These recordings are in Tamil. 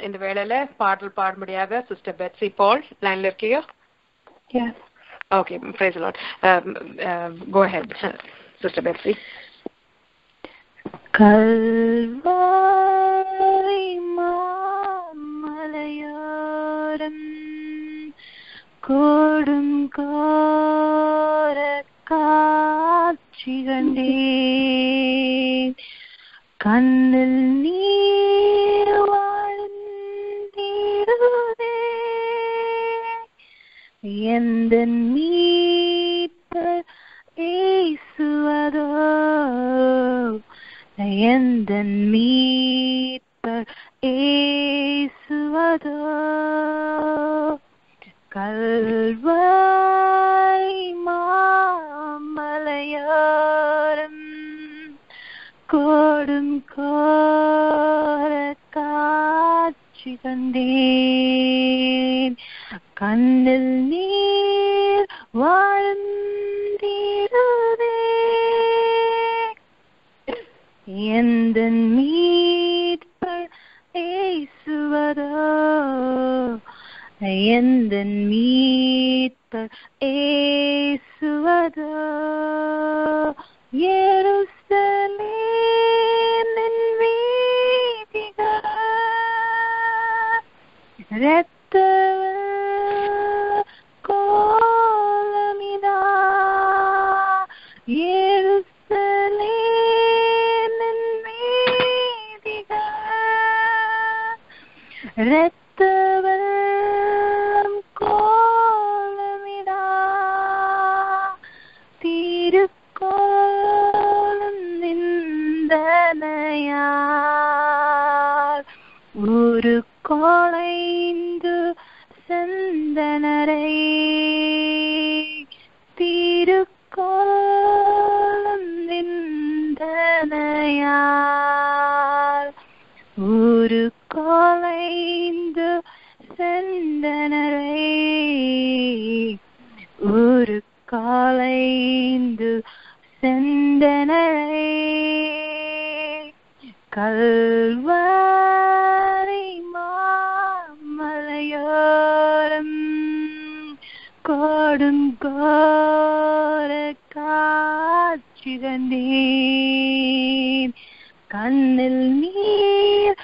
இந்த வேளையில பாடல் பாடும்படியாக சிஸ்டர் பெட்ஸி பால் லைன்ல இருக்கியோ Yes. Okay praise Lord go ahead sister Betsy கல்வாரி மாமலையோரம் கோடும் கோர காட்சி கண்டேன் கண்ணில் நீர் வாழ்ந்திடுதே எந்த மீட்பர் ஏசுவதோ எந்த மீட்பர் ஏசுவதோ கல்வாய் மாமலையோரம் கோடும் கோர காட்சி கண்டேன் கண்ணில் நீர் வாழ்ந்திடுதே எந்த மீட்பர் ஏசுவதோ எந்த மீட்பர் ஏசுவதோ எருசலேமின் வீதிகள் இரத்தவெள்ள கோலமிதா எருசலேமின் வீதிகள் இரத்தவெள்ளம் கோலமிடா திருக்கோலம் நிந்தனையார் ஒரு கொலைந்து சந்தனரை திருக்கோலம் நிந்தனையார் ஒரு கொலைந்து செந்தனரை ஒரு காலைந்து செந்தனரை கல்வாரி மாமலையோரம் கோடும் கோர காட்சி கண்டேன் கண்ணில் நீர்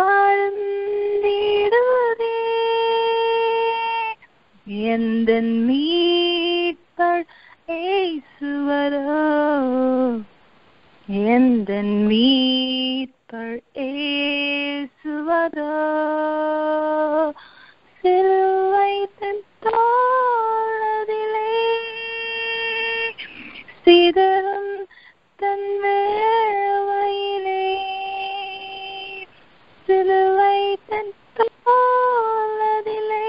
வாழ்ந்திடுதே எந்த மீட்பர் ஏசுவரோ எந்த மீட்பர் ஏசுவரோ சிலுவை தன் தோளதிலே சிதறும் தன் வேளையிலே சிலுவை தன் தோளதிலே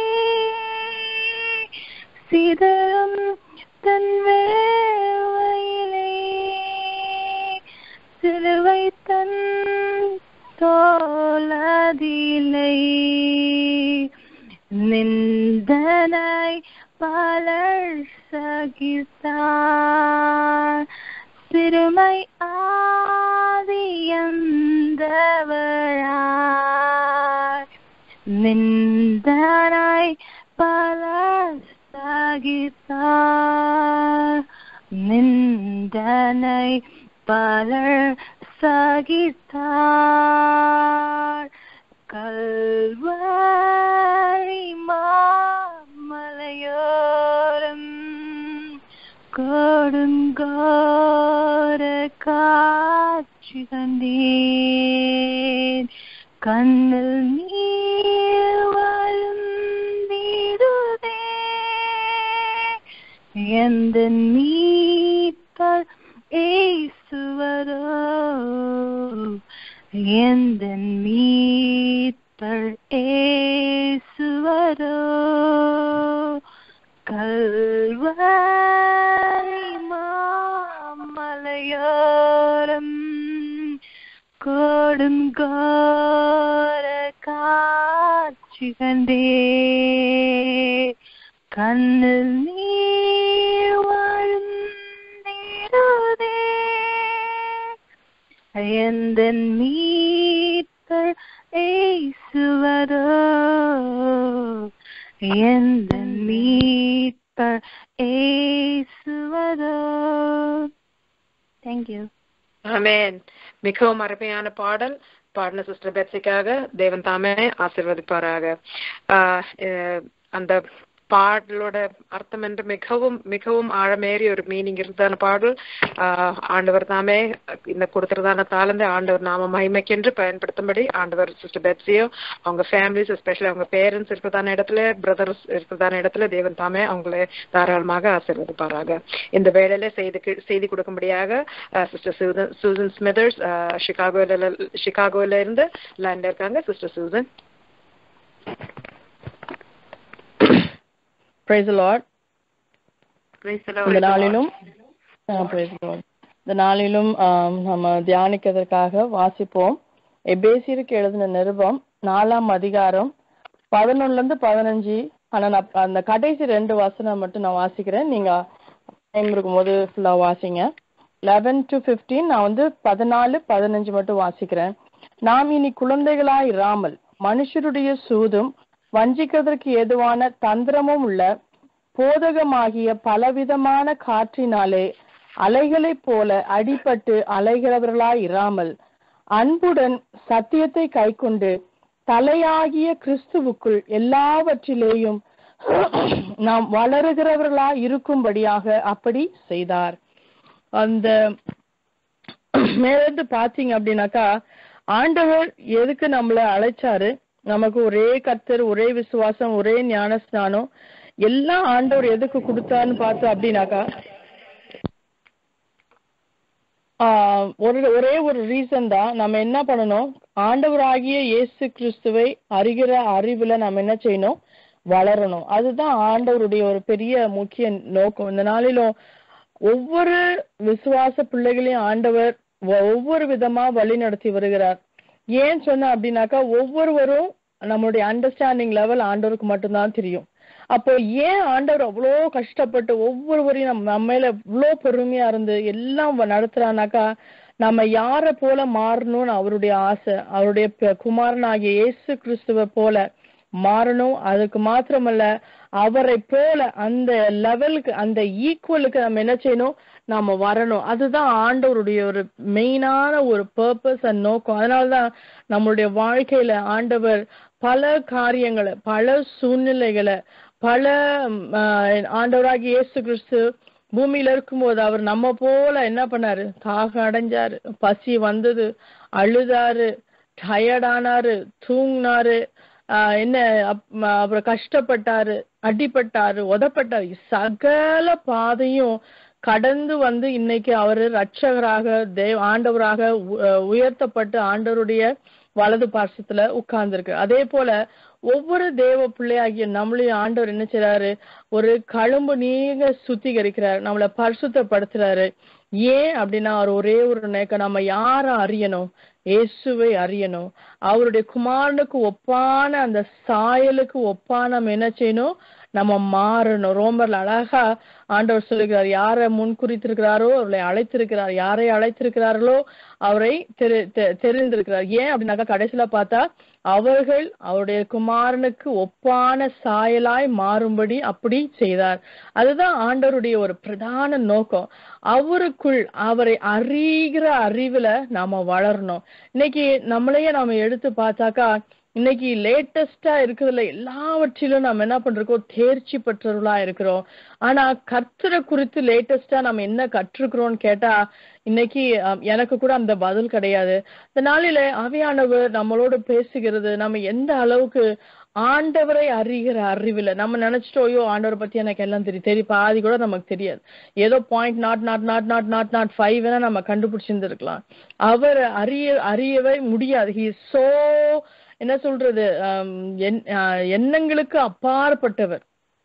சிதறும் தன் வேளையிலே சிலுவை தன் தோளதிலே நிந்தனை பலர் சகித்தார் சிறுமை ஆதியந்தவராய் நிந்தனை பலர் சகித்தார் நிந்தனை பலர் சகித்தார் கல்வாரி மாமலையோரம் கொடுங்கோர காட்சி கண்டேன் கண்ணில் நீர் வழுந்திடுதே எந்த மீட்பர் ஏசுவரோ எந்த மீட்பர் ஏசுவரோ கல்வாரி மாமலையோரம் கொடுங்கோர காட்சி கண்டே கண்ணில் நீர் வாழ்ந்திடுதே எந்த மீட்பர் ஏசுவரோ எந்த மீட்பர் ஏசுவதோ தேங்க்யூ ஆமென் மிகவும் அருமையான பாடல் பாடின சிஸ்டர் பெட்ஸிக்காக தேவன் தாமே ஆசீர்வதிப்பாராக ஆஹ் அஹ் அந்த பாடலோட அர்த்தம் என்று மிகவும் மிகவும் ஆழமேறிய ஒரு மீனிங் இருந்ததான பாடல் ஆஹ் ஆண்டவர் தாமே இந்த கொடுத்திருந்தான தாளந்து ஆண்டவர் நாம மகிமைக்கென்று பயன்படுத்தும்படி ஆண்டவர் சிஸ்டர் பெட்ஸியோ அவங்க ஃபேமிலிஸ் எஸ்பெஷலி அவங்க பேரண்ட்ஸ் இருக்கிறதான இடத்துல பிரதர்ஸ் இருக்கிறதான இடத்துல தேவன் தாமே அவங்களை தாராளமாக ஆசீர்வதிப்பாராக இந்த வேளையில செய்தி செய்தி கொடுக்கும்படியாக சிஸ்டர் சூசன் சூசன் ஸ்மிதர்ஸ் சிகாகோல சிகாகோல இருந்து லைன்ல இருக்காங்க சிஸ்டர் சூசன் பிரைஸ் லார்ட் இந்த நாளிலும் praise the Lord. இந்த நாளிலும் ஆம், நம்ம தியானிக்கிறதுக்காக வாசிப்போம் எபேசியருக்கு எழுதின நிருபம் நாலாம் அதிகாரம் பதினொன்னுல இருந்து பதினஞ்சு ஆனா நான் அந்த கடைசி ரெண்டு வசனம் மட்டும் நான் வாசிக்கிறேன் நீங்க டைம் இருக்கும்போது ஃபுல்லா வாசிங்க லெவன் டு ஃபிஃப்டீன் நான் வந்து பதினாலு பதினஞ்சு மட்டும் வாசிக்கிறேன் நாம் இனி குழந்தைகளா இராமல் மனுஷருடைய சூதும் வஞ்சிக்கிறதற்கு ஏதுவான தந்திரமும் உள்ள போதகமாகிய பலவிதமான காற்றினாலே அலைகளைப் போல அடிபட்டு அலைகிறவர்களாய் இராமல் அன்புடன் சத்தியத்தை கைக்கொண்டு தலையாகிய கிறிஸ்துவுக்குள் எல்லாவற்றிலேயும் நாம் வளருகிறவர்களா இருக்கும்படியாக அப்படி செய்தார் அந்த மேலிருந்து பாத்தீங்க அப்படின்னாக்கா ஆண்டவர் எதுக்கு நம்மள அழைச்சாரு நமக்கு ஒரே கர்த்தர் ஒரே விசுவாசம் ஒரே ஞானஸ்நானம் எல்லாம் ஆண்டவர் எதுக்கு கொடுத்தாருன்னு பார்த்தோம் அப்படின்னாக்கா ஆஹ் ஒரு ஒரே ஒரு ரீசன் தான் நம்ம என்ன பண்ணணும் ஆண்டவராகிய இயேசு கிறிஸ்துவை அறிகிற அறிவுல நம்ம என்ன செய்யணும் வளரணும் அதுதான் ஆண்டவருடைய ஒரு பெரிய முக்கிய நோக்கம் இந்த நாளிலும் ஒவ்வொரு விசுவாச பிள்ளைகளையும் ஆண்டவர் ஒ- ஒவ்வொரு விதமா வழி நடத்தி வருகிறார் ஏன் சொன்ன அப்படின்னாக்கா ஒவ்வொருவரும் நம்மளுடைய அண்டர்ஸ்டாண்டிங் லெவல் ஆண்டவருக்கு மட்டும்தான் தெரியும் அப்போ ஏன் ஆண்டவர் அவ்வளோ கஷ்டப்பட்டு ஒவ்வொருவரையும் நம்ம நம்ம மேல இவ்வளோ பொறுமையா இருந்து எல்லாம் வ- நடத்துறானாக்கா நம்ம யார போல மாறணும்னு அவருடைய ஆசை அவருடைய ப- குமாரனாகிய இயேசு கிறிஸ்துவ போல மாறணும் அதுக்கு மாத்திரமல்ல அவரை போல அந்த லெவலுக்கு அந்த ஈக்குவலுக்கு நம்ம என்ன செய்யணும் நாம வரணும் அதுதான் ஆண்டவருடைய ஒரு மெயினான ஒரு பர்பஸ் அண்ட் நோக்கம் அதனாலதான் நம்மளுடைய வாழ்க்கையில ஆண்டவர் பல காரியங்களை பல சூழ்நிலைகளை பல ம், ஆஹ், ஆண்டவராகிய இயேசு கிறிஸ்து பூமியில இருக்கும்போது அவர் நம்ம போல என்ன பண்ணாரு தாகம் அடைஞ்சாரு பசி வந்தது அழுதாரு டயர்டானாரு தூங்கினாரு ஆஹ் என்ன அப்- ம- அப்புறம் கஷ்டப்பட்டாரு அடிபட்டாரு உதப்பட்டாரு சகல பாதையும் கடந்து வந்து இன்னைக்கு அவரு ரட்சகராக தேவ ஆண்டவராக உ- அஹ் உயர்த்தப்பட்டு ஆண்டவருடைய வலது பார்சத்துல உட்கார்ந்துருக்கு அதே போல ஒவ்வொரு தேவ பிள்ளையாகிய நம்மளையும் ஆண்டவர் என்ன செய்றாரு ஒரு கழும்பு நீங்க சுத்திகரிக்கிறார் நம்மளை பரிசுத்தப்படுத்துறாரு ஏன் அப்படின்னா அவர் ஒரே ஒரு நேக்க நம்ம யார அறியணும் இயேசுவை அறியணும் அவருடைய குமாரனுக்கு ஒப்பான அந்த சாயலுக்கு ஒப்பான நம்ம என்ன செய்யணும் நம்ம மாறணும் ரோமர்ல அழகா ஆண்டவர் சொல்லுகிறார் யாரை முன்குறித்திருக்கிறாரோ அவர்களை அழைத்திருக்கிறார் யாரை அழைத்திருக்கிறார்களோ அவரை தெரி தெ- தெரிந்திருக்கிறார் ஏன் அப்படின்னாக்கா கடைசியில பார்த்தா அவர்கள் அவருடைய குமாரனுக்கு ஒப்பான சாயலாய் மாறும்படி அப்படி செய்தார் அதுதான் ஆண்டவருடைய ஒரு பிரதான நோக்கம் அவருக்குள் அவரை அறிகிற அறிவுல நாம வளரணும் இன்னைக்கு நம்மளையே நாம எடுத்து பார்த்தாக்கா இன்னைக்கு லேட்டஸ்டா இருக்கிறதுல எல்லாவற்றிலும் நம்ம என்ன பண்றோம் தேர்ச்சி பெற்றவர்களா இருக்கிறோம் ஆனா கர்த்தரை குறித்து லேட்டஸ்டா நம்ம என்ன கற்றுக்கிறோம்னு கேட்டா இன்னைக்கு அஹ், எனக்கு கூட அந்த பதில் கிடையாது இந்த நாளில ஆவியானவர் நம்மளோட பேசுகிறது நம்ம எந்த அளவுக்கு ஆண்டவரை அறிகிற அறிவுல நம்ம நினைச்சிட்டோம் ஐயோ ஆண்டவரை பத்தி எனக்கு எல்லாம் தெரியும் தெரியும் பாதி கூட நமக்கு தெரியாது ஏதோ point naught naught naught naught naught naught five வேணா நம்ம கண்டுபிடிச்சிருந்துருக்கலாம் அவர் அறிய அறியவே முடியாது ஹி சோ என்ன சொல்றது ஆம், எண்- ஆஹ், எண்ணங்களுக்கு அப்பாற்பட்டவர்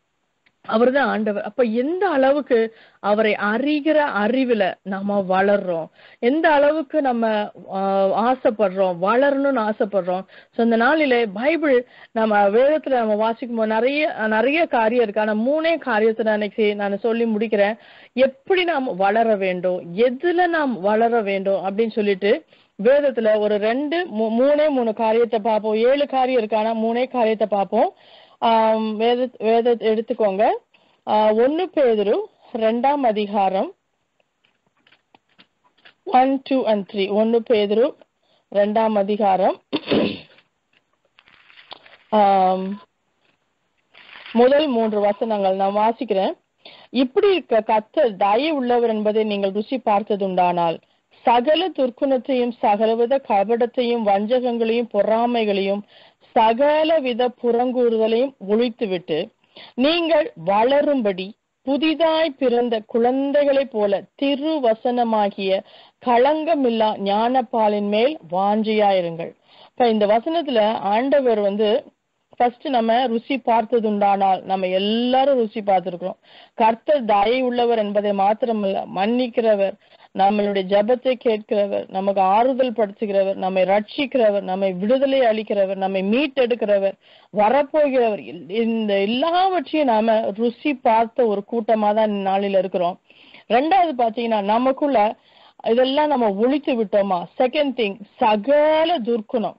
அவர்தான் ஆண்டவர் அப்ப எந்த அளவுக்கு அவரை அறிகிற அறிவுல நம்ம வளர்றோம் எந்த அளவுக்கு நம்ம ஆஹ், ஆசைப்படுறோம் வளரணும்னு ஆசைப்படுறோம் சோ இந்த நாளிலே பைபிள் நம்ம வேதத்துல நம்ம வாசிக்கும் போது நிறைய நிறைய காரியம் இருக்கு ஆனா மூணே காரியத்தை நான் இன்னைக்கு நான் சொல்லி முடிக்கிறேன் எப்படி நாம் வளர வேண்டும் எதுல நாம் வளர வேண்டும் அப்படின்னு சொல்லிட்டு வேதத்துல ஒரு ரெண்டு மூ- மூணே மூணு காரியத்தை பார்ப்போம் ஏழு காரியம் இருக்கு ஆனா மூணே காரியத்தை பார்ப்போம் ஆம், வேத வேத எடுத்துக்கோங்க ஆஹ் ஒன்னு பேதுரு ரெண்டாம் அதிகாரம் ஒன் டூ அண்ட் த்ரீ ஒன்னு பேதுரு ரெண்டாம் அதிகாரம் ஆம், முதல் மூன்று வசனங்கள் நான் வாசிக்கிறேன் இப்படி இருக்க கத்தர் தயை உள்ளவர் என்பதை நீங்கள் ருசி பார்த்ததுண்டானால் சகல துர்க்குணத்தையும் சகலவித கபடத்தையும் வஞ்சகங்களையும் பொறாமைகளையும் சகலவித புறங்கூறுதலையும் ஒழித்துவிட்டு நீங்கள் வளரும்படி புதிதாய் பிறந்த குழந்தைகளைப் போல திருவசனமாகிய களங்கமில்லா ஞானப்பாலின் மேல் வாஞ்சியாயிருங்கள் இப்ப இந்த வசனத்துல ஆண்டவர் வந்து ஃபர்ஸ்ட் நம்ம ருசி பார்த்ததுண்டானால் நம்ம எல்லாரும் ருசி பார்த்திருக்கிறோம் கர்த்தர் தயை உள்ளவர் என்பதை மாத்திரமல்ல மன்னிக்கிறவர் நம்மளுடைய ஜெபத்தை கேட்கிறவர் நமக்கு ஆறுதல் படுத்துகிறவர் நம்மை ரட்சிக்கிறவர் நம்மை விடுதலை அளிக்கிறவர் நம்மை மீட்டெடுக்கிறவர் வரப்போகிறவர் இல்- இந்த எல்லாவற்றையும் நாம ருசி பார்த்த ஒரு கூட்டமா தான் இந்த நாளில் இருக்கிறோம் ரெண்டாவது பாத்தீங்கன்னா நமக்குள்ள இதெல்லாம் நம்ம ஒழித்து விட்டோமா செகண்ட் திங் சகல துர்க்குணம்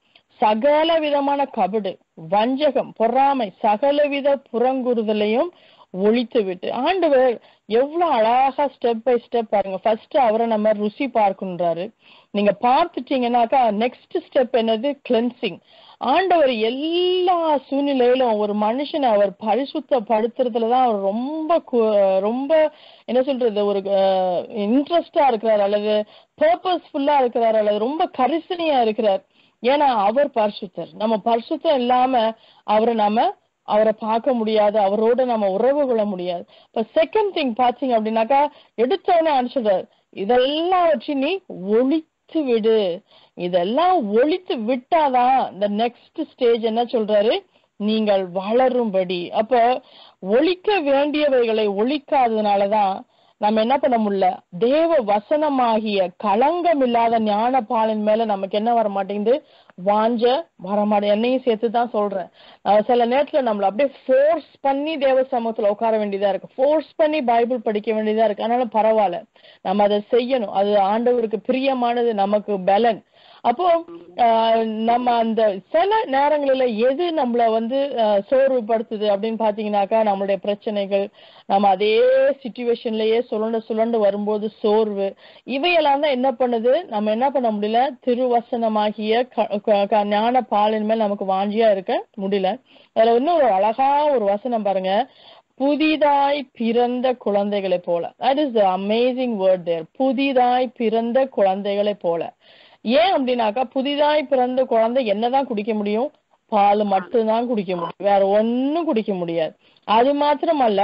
சகல விதமான கபடு வஞ்சகம் பொறாமை சகலவித புறங்குறுதலையும் ஒழித்து விட்டு ஆண்டவர் எவ்வளவு அழகா ஸ்டெப் பை ஸ்டெப் பாருங்க ஃபர்ஸ்ட் அவரை நம்ம ருசி பார்க்கணுன்றாரு நீங்க பார்த்துட்டீங்கன்னாக்கா நெக்ஸ்ட் ஸ்டெப் என்னது கிளென்சிங் ஆண்டவர் எல்லா சூழ்நிலையிலும் ஒரு மனுஷனை அவர் பரிசுத்தப்படுத்துறதுல தான் அவர் ரொம்ப கு- ரொம்ப என்ன சொல்றது ஒரு இன்ட்ரெஸ்டா இருக்கிறார் அல்லது பர்பஸ்ஃபுல்லா இருக்கிறார் அல்லது ரொம்ப கரிசனையா இருக்கிறார் ஏன்னா அவர் பரிசுத்தர் நம்ம பரிசுத்தம் இல்லாம அவரை நாம அவரை பார்க்க முடியாது அவரோட நம்ம உறவு கொள்ள முடியாது இப்ப செகண்ட் திங் பாத்தீங்க அப்படின்னாக்கா எடுத்தோடனே அனுப்பிச்சுடுறாரு இதெல்லாம் வச்சு நீ ஒழித்து விடு இதெல்லாம் ஒழித்து விட்டாதான் இந்த நெக்ஸ்ட் ஸ்டேஜ் என்ன சொல்றாரு நீங்கள் வளரும்படி அப்ப ஒழிக்க வேண்டியவைகளை ஒழிக்காததுனாலதான் நம்ம என்ன பண்ண முடியல தேவ வசனமாகிய களங்கம் இல்லாத ஞான பாலின் மேல நமக்கு என்ன வர மாட்டேங்குது வாஞ்ச வர மாட்டேன் என்னையும் சேர்த்து தான் சொல்றேன் அஹ் சில நேரத்துல நம்மள அப்படியே ஃபோர்ஸ் பண்ணி தேவ சமூகத்துல உட்கார வேண்டியதா இருக்கு ஃபோர்ஸ் பண்ணி பைபிள் படிக்க வேண்டியதா இருக்கு அதனால பரவாயில்ல நம்ம அதை செய்யணும் அது ஆண்டவருக்கு பிரியமானது நமக்கு பலன் அப்போ ஆஹ் நம்ம அந்த சில நேரங்களில எது நம்மள வந்து ஆஹ் சோர்வுபடுத்துது அப்படின்னு பாத்தீங்கன்னாக்கா நம்மளுடைய பிரச்சனைகள் நம்ம அதே சுச்சுவேஷன்லயே சுழண்டு சுழண்டு வரும்போது சோர்வு இவையெல்லாம் தான் என்ன பண்ணுது நம்ம என்ன பண்ண முடியல திருவசனமாகிய க- க- க- ஞான பாலின் மேல் நமக்கு வாஞ்சியா இருக்க முடியல அதுல இன்னும் ஒரு அழகா ஒரு வசனம் பாருங்க புதிதாய் பிறந்த குழந்தைகளை போல that is the amazing word there புதிதாய் பிறந்த குழந்தைகளை போல ஏன் அப்படின்னாக்கா புதிதாய் பிறந்த குழந்தை என்னதான் குடிக்க முடியும் பால் மட்டும்தான் குடிக்க முடியும் வேற ஒண்ணும் குடிக்க முடியாது அது மாத்திரமல்ல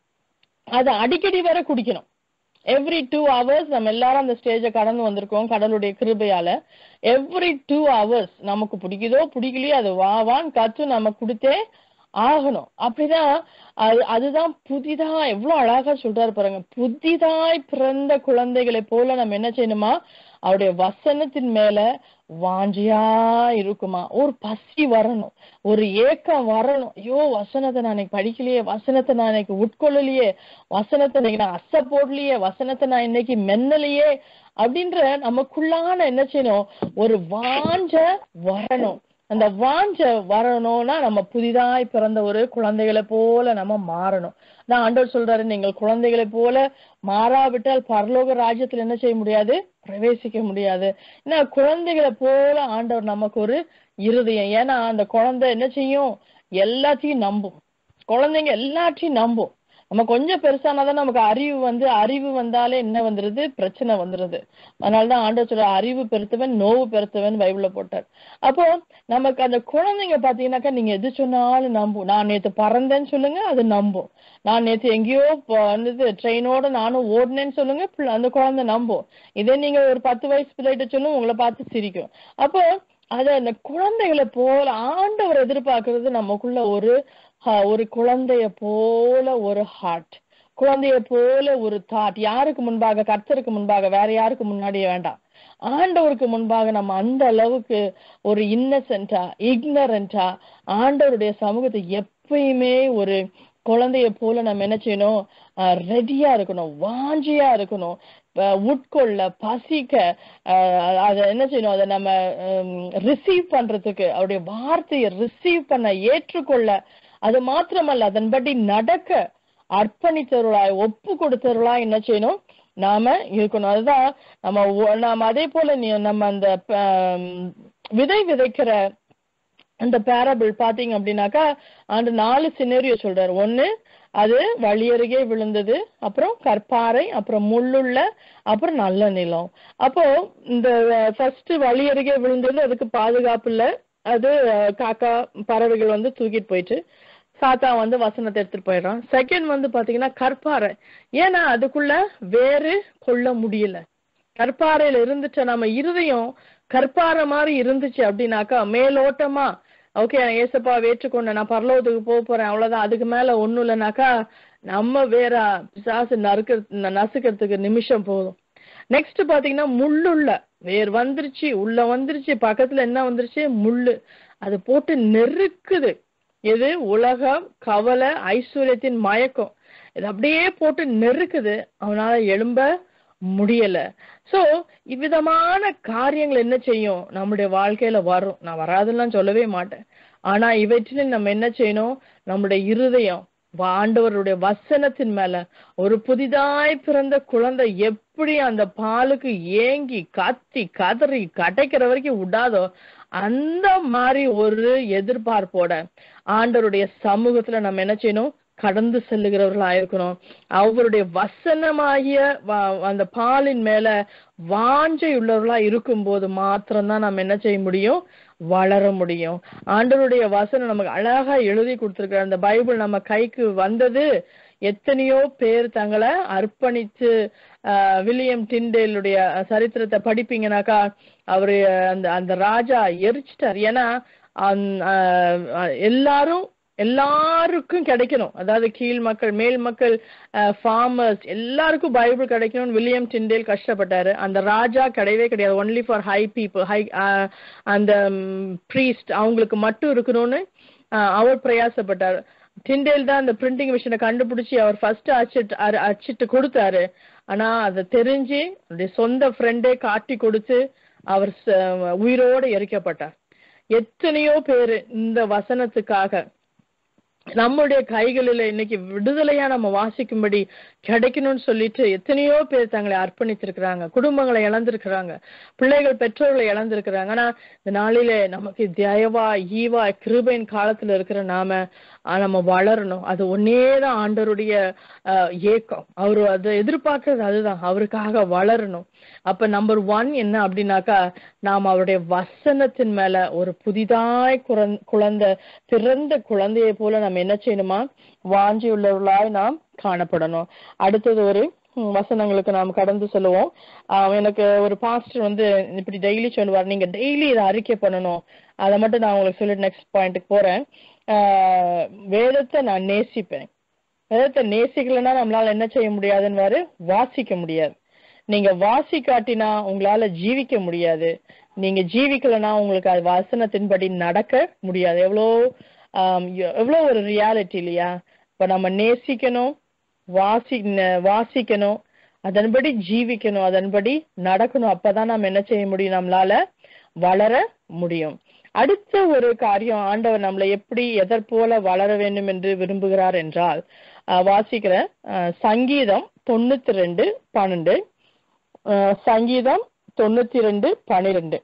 அது அடிக்கடி வேற குடிக்கணும் எவ்ரி டூ ஹவர்ஸ் நம்ம எல்லாரும் அந்த ஸ்டேஜை கடந்து வந்திருக்கோம் கடவுளுடைய கிருபையால எவ்ரி டூ ஹவர்ஸ் நமக்கு பிடிக்குதோ பிடிக்கலையோ அது வா வான்னு கத்து நம்ம கொடுத்தே ஆகணும் அப்படிதான் அது அதுதான் புதிதா எவ்வளவு அழகா சொல்றாரு பாருங்க புதிதாய் பிறந்த குழந்தைகளை போல நம்ம என்ன செய்யணுமா அவருடைய வசனத்தின் மேல வாஞ்சியா இருக்குமா ஒரு பசி வரணும் ஒரு ஏக்கம் வரணும் ஐயோ வசனத்தை நான் இன்னைக்கு படிக்கலையே வசனத்தை நான் இன்னைக்கு உட்கொள்ளலையே வசனத்தை இன்னைக்கு நான் அசை போடலையே வசனத்தை நான் இன்னைக்கு மென்னலையே அப்படின்ற நமக்குள்ளான என்ன செய்யணும் ஒரு வாஞ்ச வரணும் அந்த வாஞ்ச வரணும்னா நம்ம புதிதாய் பிறந்த ஒரு குழந்தைகளை போல நம்ம மாறணும் நான் ஆண்டவர் சொல்றாரு நீங்கள் குழந்தைகளை போல மாறாவிட்டால் பரலோக ராஜ்யத்துல என்ன செய்ய முடியாது பிரவேசிக்க முடியாது ஏன்னா குழந்தைகளை போல ஆண்டவர் நமக்கு ஒரு இருதயம் ஏன்னா அந்த குழந்தை என்ன செய்யும் எல்லாத்தையும் நம்பும் குழந்தைங்க எல்லாத்தையும் நம்பும் நம்ம கொஞ்சம் பெருசானாதான் நமக்கு அறிவு வந்து அறிவு வந்தாலே என்ன வந்துருது பிரச்சனை வந்துருது அதனாலதான் ஆண்டவர் சொல்ற அறிவு பெருத்தவன் நோவு பெருத்தவன் பைபிள்ல போட்டார் அப்போ நமக்கு அந்த குழந்தைங்க பாத்தீங்கன்னாக்கா நீங்க எது சொன்னாலும் நம்பும் நான் நேத்து பறந்தேன்னு சொல்லுங்க அது நம்பும் நான் நேத்து எங்கேயோ ப- வந்து ட்ரெயினோட நானும் ஓடினேன்னு சொல்லுங்க பிள்ளை- அந்த குழந்தை நம்பும் இதே நீங்க ஒரு பத்து வயசு பிள்ளைகிட்ட சொல்லும் உங்களை பார்த்து சிரிக்கும் அப்போ அது அந்த குழந்தைகளை போல ஆண்டவர் எதிர்பார்க்கறது நமக்குள்ள ஒரு ஆஹ், ஒரு குழந்தைய போல ஒரு ஹார்ட் குழந்தைய போல ஒரு தாட் யாருக்கு முன்பாக கர்த்தருக்கு முன்பாக வேற யாருக்கு முன்னாடியே வேண்டாம் ஆண்டவருக்கு முன்பாக நம்ம அந்த அளவுக்கு ஒரு இன்னசென்டா இக்னரண்டா ஆண்டவருடைய சமூகத்தை எப்பயுமே ஒரு குழந்தைய போல நம்ம என்ன செய்யணும் ரெடியா இருக்கணும் வாஞ்சியா இருக்கணும் அஹ், உட்கொள்ள பசிக்க அஹ், அதை என்ன செய்யணும் அதை நம்ம ரிசீவ் பண்றதுக்கு அவருடைய வார்த்தையை ரிசீவ் பண்ண ஏற்றுக்கொள்ள அது மாத்திரமல்ல அதன்படி நடக்க அர்ப்பணித்தவர்களாய் ஒப்பு கொடுத்தவர்களாய் என்ன செய்யணும் நாம இருக்கணும் அதுதான் நம்ம ஒ- நாம அதே போல நீ- நம்ம அந்த ஆம், விதை விதைக்கிற அந்த பேரபிள் பாத்தீங்க அப்படின்னாக்கா அந்த நாலு சினேரியோ சொல்றாரு ஒண்ணு அது வழியருகே விழுந்தது அப்புறம் கற்பாறை அப்புறம் முள்ளுள்ள அப்புறம் நல்ல நிலம் அப்போ இந்த ஃபர்ஸ்ட் வழியருகே விழுந்தது அதுக்கு பாதுகாப்பு இல்ல அது அஹ், காக்கா பறவைகள் வந்து தூக்கிட்டு போயிட்டு சாத்தா வந்து வசனத்தை எடுத்துட்டு போயிடுறான் செகண்ட் வந்து பாத்தீங்கன்னா கற்பாறை ஏன்னா அதுக்குள்ள வேறு கொள்ள முடியல கற்பாறையில இருந்துச்சு நம்ம இருதயம் கற்பாறை மாதிரி இருந்துச்சு அப்படின்னாக்கா மேலோட்டமா ஓகே நான் ஏசப்பா வேற்றுக்கொண்ட நான் பரலோகத்துக்கு போக போறேன் அவ்வளவுதான் அதுக்கு மேல ஒண்ணும் இல்லைனாக்கா நம்ம வேற பிசாசு நறுக்க நசுக்கிறதுக்கு நிமிஷம் போதும் நெக்ஸ்ட் பாத்தீங்கன்னா முள்ளுள்ள வேர் வந்துருச்சு உள்ள வந்துருச்சு பக்கத்துல என்ன வந்துருச்சு முள்ளு அது போட்டு நெருக்குது எது உலகம் கவலை ஐஸ்வர்யத்தின் மயக்கம் இது அப்படியே போட்டு நெருக்குது அவனால எழும்ப முடியல சோ இவ்விதமான காரியங்கள் என்ன செய்யும் நம்முடைய வாழ்க்கையில வரும் நான் வராதுன்னு சொல்லவே மாட்டேன் ஆனா இவற்றில் நம்ம என்ன செய்யணும் நம்முடைய இருதயம் வா- ஆண்டவருடைய வசனத்தின் மேல ஒரு புதிதாய் பிறந்த குழந்தை எப்படி அந்த பாலுக்கு ஏங்கி கத்தி கதறி கடைக்கிற வரைக்கும் விடாதோ அந்த மாதிரி ஒரு எதிர்பார்ப்போட ஆண்டவருடைய சமூகத்துல நம்ம என்ன செய்யணும் கடந்து செல்லுகிறவர்களா இருக்கணும் அவருடைய வசனமாகிய வ- அந்த பாலின் மேல வாஞ்சை உள்ளவர்களா இருக்கும்போது மாத்திரம்தான் நம்ம என்ன செய்ய முடியும் வளர முடியும் ஆண்டவருடைய வசனம் நமக்கு அழகா எழுதி கொடுத்திருக்கிற அந்த பைபிள் நம்ம கைக்கு வந்தது எத்தனையோ பேர் தங்களை அர்ப்பணித்து ஆஹ், வில்லியம் டிண்டேலுடைய சரித்திரத்தை படிப்பீங்கனாக்கா அவரு அந்த அந்த ராஜா எரிச்சிட்டார் ஏன்னா அந்த, ஆஹ், எல்லாரும் எல்லாருக்கும் கிடைக்கணும் அதாவது கீழ் மக்கள் மேல் மக்கள் ஃபார்மர்ஸ் எல்லாருக்கும் பைபிள் கிடைக்கணும்னு வில்லியம் டிண்டேல் கஷ்டப்பட்டாரு அந்த ராஜா கிடையவே கிடையாது only for high people high அந்த ப்ரீஸ்ட் அவங்களுக்கு மட்டும் இருக்கணும்னு ஆஹ், அவர் பிரயாசப்பட்டார் டிண்டேல் தான் அந்த பிரிண்டிங் மிஷினை கண்டுபிடிச்சு அவர் ஃபர்ஸ்ட் அச்சிட்டு அரு- அச்சிட்டு கொடுத்தாரு ஆனா அதை தெரிஞ்சு அவருடைய சொந்த ஃப்ரெண்டே காட்டி கொடுத்து அவர் ச- உயிரோட எரிக்கப்பட்டார் எத்தனையோ பேரு இந்த வசனத்துக்காக நம்முடைய கைகளில இன்னைக்கு விடுதலையா நம்ம வாசிக்கும்படி கிடைக்கணும்னு சொல்லிட்டு எத்தனையோ பேர் தங்களை அர்ப்பணித்திருக்கிறாங்க குடும்பங்களை இழந்திருக்கிறாங்க பிள்ளைகள் பெற்றோர்களை இழந்திருக்கிறாங்க ஆனா இந்த நாளிலே நமக்கு தயவா ஈவா கிருபையின் காலத்துல இருக்கிற நாம ஆஹ், நம்ம வளரணும் அது ஒன்னேதான் ஆண்டவருடைய ஆஹ், ஏக்கம் அவரு அதை எதிர்பார்க்கறது அதுதான் அவருக்காக வளரணும் அப்ப நம்பர் ஒன் என்ன அப்படின்னாக்கா நாம் அவருடைய வசனத்தின் மேல ஒரு புதிதாய் குறந்- குழந்தை பிறந்த குழந்தையை போல நம்ம என்ன செய்யணுமா வாஞ்சி உள்ளவர்களாய் நாம் காணப்படணும் அடுத்தது ஒரு ம், வசனங்களுக்கு நாம் கடந்து செல்லுவோம் ஆஹ் எனக்கு ஒரு பாஸ்டர் வந்து இப்படி டெய்லி சொல்லுவார் நீங்க டெய்லி இதை அறிக்கை பண்ணணும் அதை மட்டும் நான் உங்களுக்கு சொல்லிட்டு நெக்ஸ்ட் பாயிண்ட்டுக்கு போறேன் ஆஹ் வேதத்தை நான் நேசிப்பேன் வேதத்தை நேசிக்கலைன்னா நம்மளால என்ன செய்ய முடியாதுன்னு வாசிக்க முடியாது நீங்க வாசிக்காட்டினா உங்களால ஜீவிக்க முடியாது நீங்க ஜீவிக்கலைன்னா உங்களுக்கு அது வசனத்தின்படி நடக்க முடியாது எவ்வளோ ஆம், எ- எவ்வளோ ஒரு ரியாலிட்டி இல்லையா இப்ப நம்ம நேசிக்கணும் வாசி ந- வாசிக்கணும் அதன்படி ஜீவிக்கணும் அதன்படி நடக்கணும் அப்பதான் நம்ம என்ன செய்ய முடியும் நம்மளால வளர முடியும் அடுத்த ஒரு காரியம் ஆண்டவர் நம்மளை எப்படி எதற் போல வளர வேண்டும் என்று விரும்புகிறார் என்றால் ஆஹ் வாசிக்கிறேன் ஆஹ் சங்கீதம் தொண்ணூத்தி ரெண்டு பன்னெண்டு ஆஹ் சங்கீதம் தொண்ணூத்தி ரெண்டு பனிரெண்டு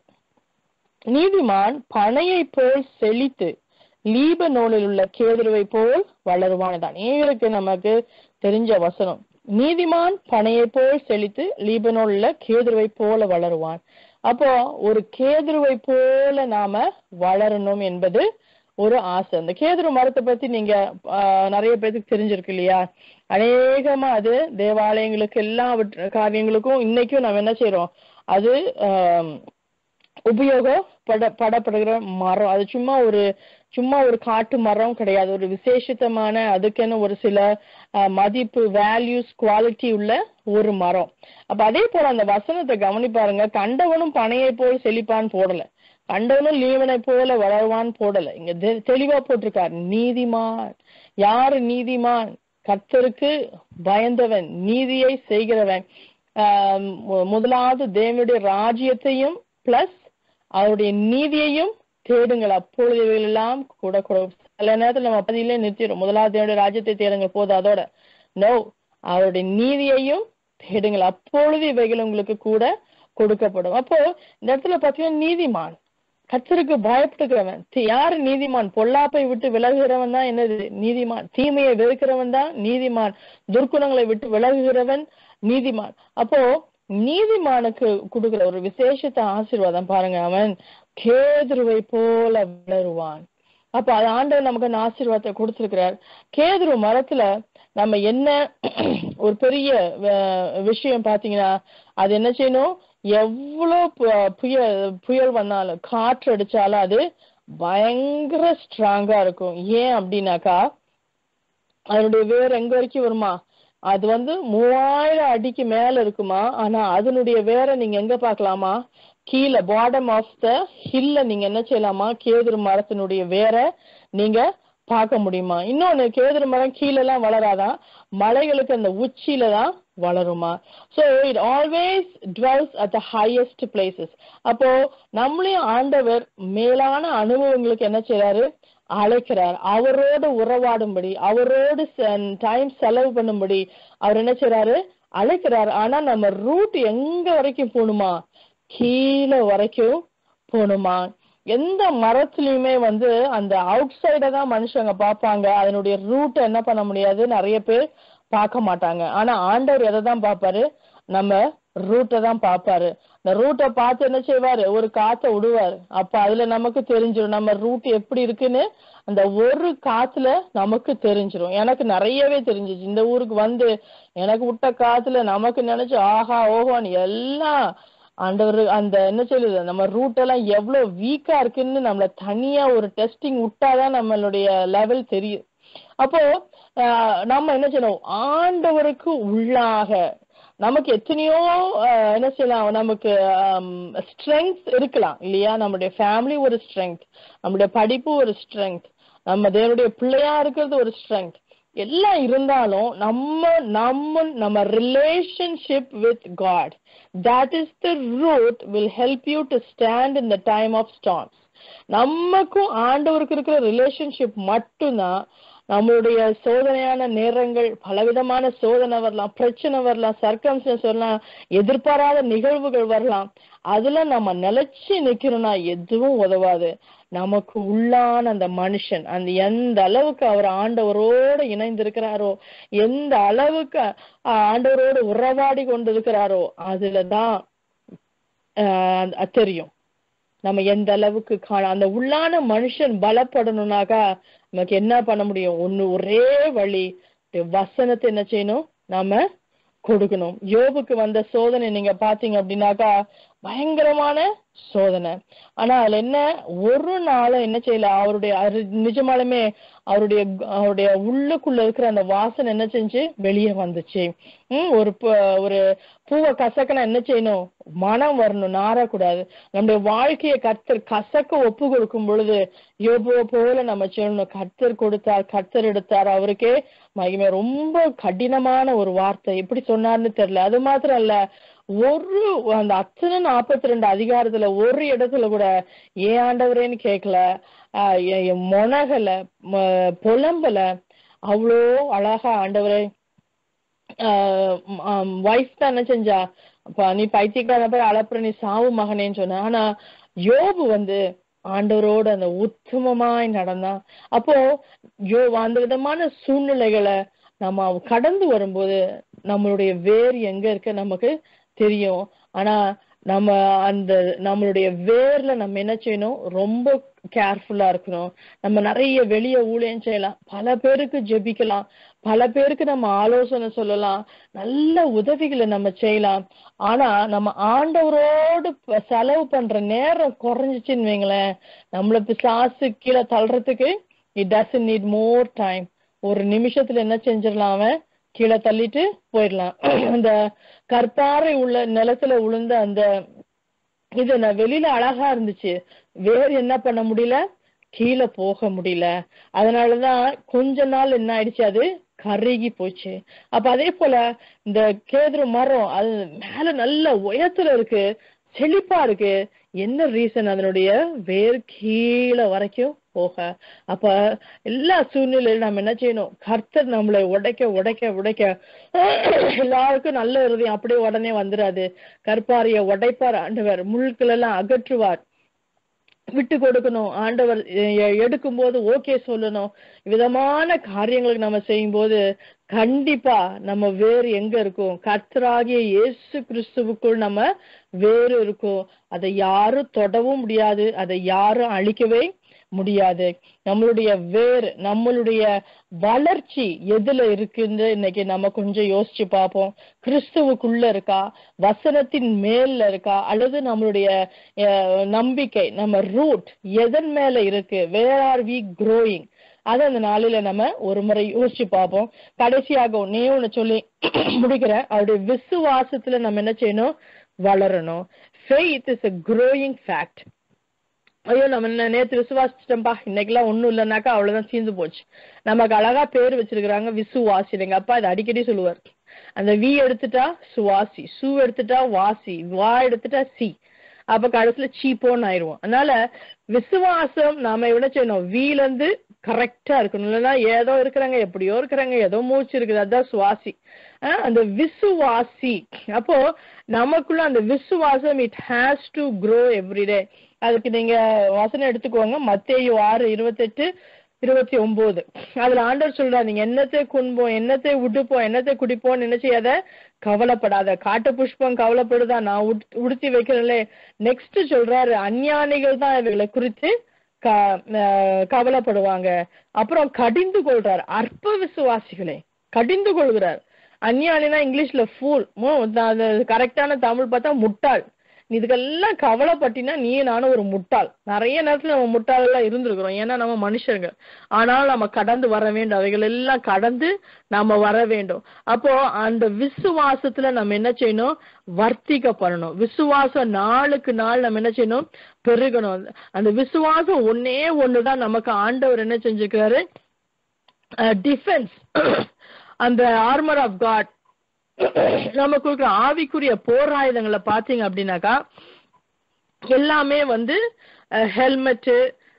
நீதிமான் பனையை போல் செழித்து லீபனோனில் உள்ள கேதுருவை போல் வளருவானதான் அநேகருக்கு நமக்கு தெரிஞ்ச வசனம் நீதிமான் பனையை போல் செழித்து லீபனோல் உள்ள கேதுருவை போல வளருவான் அப்போ ஒரு கேதுருவை போல நாம வளரணும் என்பது ஒரு ஆசை அந்த கேதுரு மரத்தை பத்தி நீங்க ஆஹ், நிறைய பேருக்கு தெரிஞ்சிருக்கு இல்லையா அநேகமா அது தேவாலயங்களுக்கு எல்லா வற்ற- காரியங்களுக்கும் இன்னைக்கும் நம்ம என்ன செய்றோம் அது ஆஹ், உபயோகப்பட படப்படுகிற மரம் அது சும்மா ஒரு சும்மா ஒரு காட்டு மரம் கிடையாது ஒரு விசேஷித்தமான அதுக்கென ஒரு சில அஹ், மதிப்பு வேல்யூஸ் குவாலிட்டி உள்ள ஒரு மரம் அப்ப அதே போல அந்த வசனத்தை கவனிப்பாருங்க கண்டவனும் பனையை போல் செழிப்பான் போடல கண்டவனும் லீவனை போல வளருவான் போடல இங்க தெ- தெளிவா போட்டிருக்கார் நீதிமான் யாரு நீதிமான் கர்த்தருக்கு பயந்தவன் நீதியை செய்கிறவன் ஆம், மு- முதலாவது தேவனுடைய ராஜ்யத்தையும் பிளஸ் அவருடைய நீதியையும் தேடுங்கள் அப்பொழுது இவைகளெல்லாம் கூட கூட சில நேரத்துல நம்ம பதிலே நிறுத்திடும் முதலாவது தேவனுடைய ராஜ்யத்தை தேடுங்கள் போதும் அதோட நோ அவருடைய நீதியையும் தேடுங்கள் அப்பொழுது இவைகள் உங்களுக்கு கூட கொடுக்கப்படும் அப்போ இந்த இடத்துல பாத்தீங்கன்னா நீதிமான் கர்த்தருக்கு பயப்படுகிறவன் தி- யாரு நீதிமான் பொல்லாப்பை விட்டு விலகுகிறவன் தான் என்னது நீதிமான் தீமையை வெறுக்கிறவன் தான் நீதிமான் துர்க்குணங்களை விட்டு விலகுகிறவன் நீதிமான் அப்போ நீதிமானுக்கு கொடுக்கிற ஒரு விசேஷத்த ஆசீர்வாதம் பாருங்க அவன் கேதுருவை போல வளருவான் அப்ப அது ஆண்டவர் நமக்கு அந்த ஆசீர்வாதத்தை கொடுத்திருக்கிறார் கேதுரு மரத்துல நம்ம என்ன ஒரு பெரிய அஹ், விஷயம் பாத்தீங்கன்னா அது என்ன செய்யணும் எவ்வளவு பு- புயல் புயல் வந்தாலும் காற்று அடிச்சாலும் அது பயங்கர ஸ்ட்ராங்கா இருக்கும் ஏன் அப்படின்னாக்கா அதனுடைய வேர் எங்க வரைக்கும் வருமா அது வந்து மூவாயிரம் அடிக்கு மேல இருக்குமா ஆனா அதனுடைய வேரை நீங்க எங்க பார்க்கலாமா கீழே பாட்டம் ஆஃப் த ஹில்ல நீங்க என்ன செய்யலாமா கேதுரு மரத்தினுடைய வேரை நீங்க பார்க்க முடியுமா இன்னொன்னு கேதுரு மரம் கீழே எல்லாம் வளராதான் மலைகளுக்கு அந்த உச்சியில தான் வளருமா so it always dwells at the highest places அப்போ நம்மளையும் ஆண்டவர் மேலான அனுபவங்களுக்கு என்ன செய்றாரு அழைக்கிறார் அவரோடு உறவாடும்படி அவரோடு டைம் செலவு பண்ணும்படி அவர் என்ன செய்றாரு அழைக்கிறார் ஆனா நம்ம ரூட் எங்க வரைக்கும் போகணுமா கீழே வரைக்கும் போகணுமா எந்த மரத்துலயுமே வந்து அந்த அவுட் சைட தான் மனுஷங்க பார்ப்பாங்க அதனுடைய ரூட் என்ன பண்ண முடியாது நிறைய பேர் பார்க்க மாட்டாங்க ஆனா ஆண்டவர் எதை தான் பார்ப்பாரு நம்ம ரூட்டை தான் பார்ப்பாரு இந்த ரூட்டை பார்த்து என்ன செய்வாரு ஒரு காத்த விடுவாரு அப்ப அதுல நமக்கு தெரிஞ்சிடும் நம்ம ரூட் எப்படி இருக்குன்னு அந்த ஒரு காத்துல நமக்கு தெரிஞ்சிரும் எனக்கு நிறையவே தெரிஞ்சிச்சு இந்த ஊருக்கு வந்து எனக்கு விட்ட காத்துல நமக்கு நினைச்சு ஆஹா ஓஹோன்னு எல்லாம் ஆண்டவர் அந்த என்ன சொல்லுது நம்ம ரூட் எல்லாம் எவ்வளவு வீக்கா இருக்குன்னு நம்மள தனியா ஒரு டெஸ்டிங் விட்டாதான் நம்மளுடைய லெவல் தெரியும் அப்போ ஆஹ், நம்ம என்ன செய்யணும் ஆண்டவருக்கு உள்ளாக நமக்கு எத்தனையோ ஆஹ், என்ன செய்யலாம் நமக்கு ஸ்ட்ரெங்க் இருக்கலாம் இல்லையா நம்மளுடைய ஃபேமிலி ஒரு ஸ்ட்ரெங்க் நம்மளுடைய படிப்பு ஒரு ஸ்ட்ரெங்க் நம்ம தேவனுடைய பிள்ளையா இருக்கிறது ஒரு ஸ்ட்ரெங்க் எல்லாம் இருந்தாலும் நம்ம நம்ம நம்ம relationship with God that is the root will help you to stand in the time of storms நமக்கும் ஆண்டவருக்கு இருக்கிற ரிலேஷன்ஷிப் மட்டும்தான் நம்மளுடைய சோதனையான நேரங்கள் பலவிதமான சோதனை வரலாம் பிரச்சனை வரலாம் சர்க்கம்ஸ்டன்ஸ் வரலாம் எதிர்பாராத நிகழ்வுகள் வரலாம் அதுல நம்ம நிலைச்சு நிக்கிறோம்னா எதுவும் உதவாது நமக்கு உள்ளான அந்த மனுஷன் அந்த எந்த அளவுக்கு அவர் ஆண்டவரோட இணைந்திருக்கிறாரோ எந்த அளவுக்கு ஆஹ், ஆண்டவரோடு உறவாடி கொண்டிருக்கிறாரோ அதுலதான் ஆஹ், அது தெரியும் நம்ம எந்த அளவுக்கு காண அந்த உள்ளான மனுஷன் பலப்படணும்னாக்கா நமக்கு என்ன பண்ண முடியும் ஒண்ணு ஒரே வழி வசனத்தை என்ன செய்யணும் நாம கொடுக்கணும் யோபுக்கு வந்த சோதனை நீங்க பாத்தீங்க அப்படின்னாக்கா பயங்கரமான சோதனை ஆனா அதுல என்ன ஒரு நாளும் என்ன செய்யல அவருடைய அரு- நிஜமாலுமே அவருடைய அவருடைய உள்ளுக்குள்ள இருக்கிற அந்த வாசனை என்ன செஞ்சு வெளியே வந்துச்சு உம் ஒரு ப- ஒரு பூவை கசக்கனா என்ன செய்யணும் மனம் வரணும் நாரக்கூடாது நம்முடைய வாழ்க்கையை கர்த்தர் கசக்க ஒப்பு கொடுக்கும் பொழுது யோபுவை போல நம்ம சொல்லணும் கர்த்தர் கொடுத்தார் கர்த்தர் எடுத்தார் அவருக்கே மகிமை ரொம்ப கடினமான ஒரு வார்த்தை எப்படி சொன்னார்னு தெரியல அது மாத்திரம் இல்ல ஒரு அந்த அத்தனை நாற்பத்தி ரெண்டு அதிகாரத்துல ஒரு இடத்துல கூட ஏன் ஆண்டவரேன்னு கேட்கல ஆஹ் எ- எ- மொனகல ம- புலம்பல அவ்வளோ அழகா ஆண்டவரே வைஃப் தான் என்ன செஞ்சா அப்ப நீ பைத்தியக்காரன போய் அழப்புற நீ சாவு மகனேன்னு சொன்ன ஆனா யோபு வந்து ஆண்டவரோட அந்த உத்தமமாய் நடந்தான் அப்போ யோ அந்த விதமான சூழ்நிலைகளை நம்ம கடந்து வரும்போது நம்மளுடைய வேர் எங்க இருக்கு நமக்கு தெரியும் ஆனா நம்ம அந்த நம்மளுடைய வேர்ல நம்ம என்ன செய்யணும் ரொம்ப கேர்ஃபுல்லா இருக்கணும் நம்ம நிறைய வெளிய ஊழியம் செய்யலாம் பல பேருக்கு ஜெபிக்கலாம் பல பேருக்கு நம்ம ஆலோசனை சொல்லலாம் நல்ல உதவிகளை நம்ம செய்யலாம் ஆனா நம்ம ஆண்டவரோடு ப- செலவு பண்ற நேரம் குறைஞ்சிச்சுன்னு வைங்களேன் நம்மள பிசாசு கீழே தள்ளுறதுக்கு it doesn't need more time ஒரு நிமிஷத்துல என்ன செஞ்சிடலாம் அவன் கீழே தள்ளிட்டு போயிடலாம் அந்த கற்பாறை உள்ள நிலத்துல உளுந்த அந்த இது நான் வெளியில அழகா இருந்துச்சு வேற என்ன பண்ண முடியல கீழே போக முடியல அதனாலதான் கொஞ்ச நாள் என்ன ஆயிடுச்சு அது கருகி போச்சு அப்ப அதே போல இந்த கேதுரு மரம் அது மேல நல்ல உயரத்துல இருக்கு செழிப்பா இருக்கு என்ன ரீசன் அதனுடைய வேர் கீழே வரைக்கும் போக அப்ப எல்லா சூழ்நிலையிலும் நம்ம என்ன செய்யணும் கர்த்தர் நம்மளை உடைக்க உடைக்க உடைக்க எல்லாருக்கும் நல்ல இருதயம் அப்படியே உடனே வந்துராது கற்பாரிய உடைப்பார் ஆண்டவர் முள்கள் எல்லாம் அகற்றுவார் விட்டு கொடுக்கணும் ஆண்டவர் எடுக்கும் போது ஓகே சொல்லணும் விதமான காரியங்களுக்கு நம்ம செய்யும் போது கண்டிப்பா நம்ம வேறு எங்க இருக்கும் கர்த்தராகிய இயேசு கிறிஸ்துவுக்குள் நம்ம வேறு இருக்கும் அதை யாரும் தொடவும் முடியாது அதை யாரும் அழிக்கவே முடியாது நம்மளுடைய வேர் நம்மளுடைய வளர்ச்சி எதுல இருக்குன்னு இன்னைக்கு நம்ம கொஞ்சம் யோசிச்சு பார்ப்போம் கிறிஸ்துவுக்குள்ள இருக்கா வசனத்தின் மேல இருக்கா அல்லது நம்மளுடைய நம்பிக்கை நம்ம ரூட் எதன் மேல இருக்கு வேர் ஆர் வி க்ரோயிங் அதை அந்த நாளில நம்ம ஒரு முறை யோசிச்சு பார்ப்போம் கடைசியாக ஒன்னே ஒண்ணு சொல்லி முடிக்கிறேன் அவருடைய விசுவாசத்துல நம்ம என்ன செய்யணும் வளரணும் faith is a growing fact ஐயோ நம்ம என்ன நேத்து விசுவாசிச்சிட்டோம்பா இன்னைக்கெல்லாம் ஒண்ணும் இல்லைனாக்கா அவ்வளவுதான் சீந்து போச்சு நமக்கு அழகா பேர் வச்சிருக்கிறாங்க விசுவாசி எங்க அப்பா இதை அடிக்கடி சொல்லுவார் அந்த வி எடுத்துட்டா சுவாசி சு எடுத்துட்டா வாசி வா எடுத்துட்டா சி அப்ப கடைசியில சீப்போன்னு ஆயிடுவோம் அதனால விசுவாசம் நாம என்ன செய்யணும் வீல இருந்து கரெக்டா இருக்கணும் இல்லைன்னா ஏதோ இருக்கிறாங்க எப்படியோ இருக்கிறாங்க ஏதோ மூச்சு இருக்குது அதான் சுவாசி அந்த விசுவாசி அப்போ நமக்குள்ள அந்த விசுவாசம் it has to grow everyday அதுக்கு நீங்க வசனம் எடுத்துக்கோங்க மத்தேயு ஆறு இருபத்தெட்டு இருபத்தி ஒன்பது அதுல ஆண்டவர் சொல்றாரு நீங்க என்னத்தை குன்போம் என்னத்தை விட்டுப்போம் என்னத்தை குடிப்போம் என்ன செய்யாத கவலைப்படாத காட்டு புஷ்பம் கவலைப்படுதா நான் உடுத்தி வைக்கிறேன்ல நெக்ஸ்ட் சொல்றாரு அஞ்ஞானிகள் தான் இவைகளை குறித்து கவலைப்படுவாங்க அப்புறம் கடிந்து கொள்றார் அற்ப விசுவாசிகளே கடிந்து கொள்கிறார் அஞ்ஞானினா இங்கிலீஷ்ல ஃபூல் கரெக்டான தமிழ் பார்த்தா முட்டாள் நீ இதுக்கெல்லாம் கவலைப்பட்டினா நீ நானும் ஒரு முட்டாள் நிறைய நேரத்துல நம்ம முட்டாள் எல்லாம் இருந்திருக்கிறோம் ஏன்னா நம்ம மனுஷங்க ஆனால் நம்ம கடந்து வர வேண்டும் அவைகள் எல்லாம் கடந்து நாம வர வேண்டும் அப்போ அந்த விசுவாசத்துல நம்ம என்ன செய்யணும் வர்த்திக்க பண்ணணும் விசுவாசம் நாளுக்கு நாள் நம்ம என்ன செய்யணும் பெருகணும் அந்த விசுவாசம் ஒன்னே ஒண்ணுதான் நமக்கு ஆண்டவர் என்ன செஞ்சிருக்கிறாரு டிஃபென்ஸ் அந்த ஆர்மர் ஆஃப் காட் நமக்கு இருக்கிற ஆவிக்குரிய போராயுதங்களை பாத்தீங்க அப்படின்னாக்கா எல்லாமே வந்து ஹெல்மெட்டு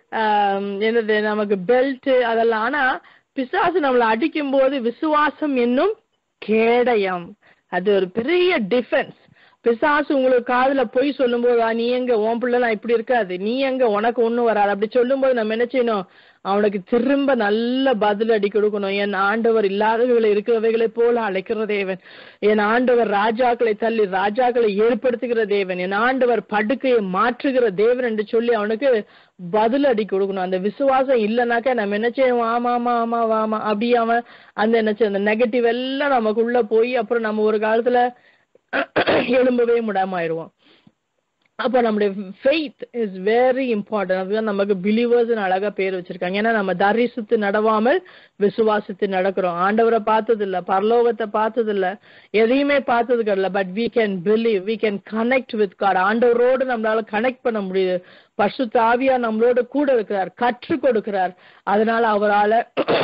என்னது நமக்கு பெல்ட் அதெல்லாம் ஆனா பிசாசு நம்மளை அடிக்கும் போது விசுவாசம் என்னும் கேடயம் அது ஒரு பெரிய டிஃபென்ஸ் பிசாசு உங்களுக்கு காதுல பொய் சொல்லும்போது நீ எங்க உன் பிள்ளைலாம் இப்படி இருக்காது நீ எங்க உனக்கு ஒண்ணும் வராது அப்படி சொல்லும்போது நம்ம என்ன செய்யணும் அவனுக்கு திரும்ப நல்ல பதில் அடி கொடுக்கணும் என் ஆண்டவர் இல்லாதவைகளை இருக்கிறவைகளை போல அழைக்கிற தேவன் என் ஆண்டவர் ராஜாக்களை தள்ளி ராஜாக்களை ஏற்படுத்துகிற தேவன் என் ஆண்டவர் படுக்கையை மாற்றுகிற தேவன் என்று சொல்லி அவனுக்கு பதில் அடி கொடுக்கணும் அந்த விசுவாசம் இல்லைனாக்கா நம்ம என்ன செய்வோம் ஆமா ஆமா ஆமா ஆமா அப்படி அவன் அந்த என்ன செய்ய அந்த நெகட்டிவ் எல்லாம் நமக்குள்ள போய் அப்புறம் நம்ம ஒரு காலத்துல எழும்பவே முடியாம ஆயிடுவோம் அப்போ நம்முடைய ஃபெய்த் இஸ் வெரி இம்பார்ட்டன்ட் அதுதான் நமக்கு பிலீவர்ஸ் அழகா பேர் வச்சிருக்காங்க ஏன்னா நம்ம தரிசித்து நடவாமல் விசுவாசித்து நடக்கிறோம் ஆண்டவரை பார்த்தது இல்ல பரலோகத்தை பார்த்தது இல்ல எதையுமே பார்த்தது கிடையாது but we can believe we can connect with God ஆண்டவரோடு நம்மளால கனெக்ட் பண்ண முடியுது பசு தாவியா நம்மளோட கூட இருக்கிறார் கற்றுக் கொடுக்கிறார் அதனால அவரால்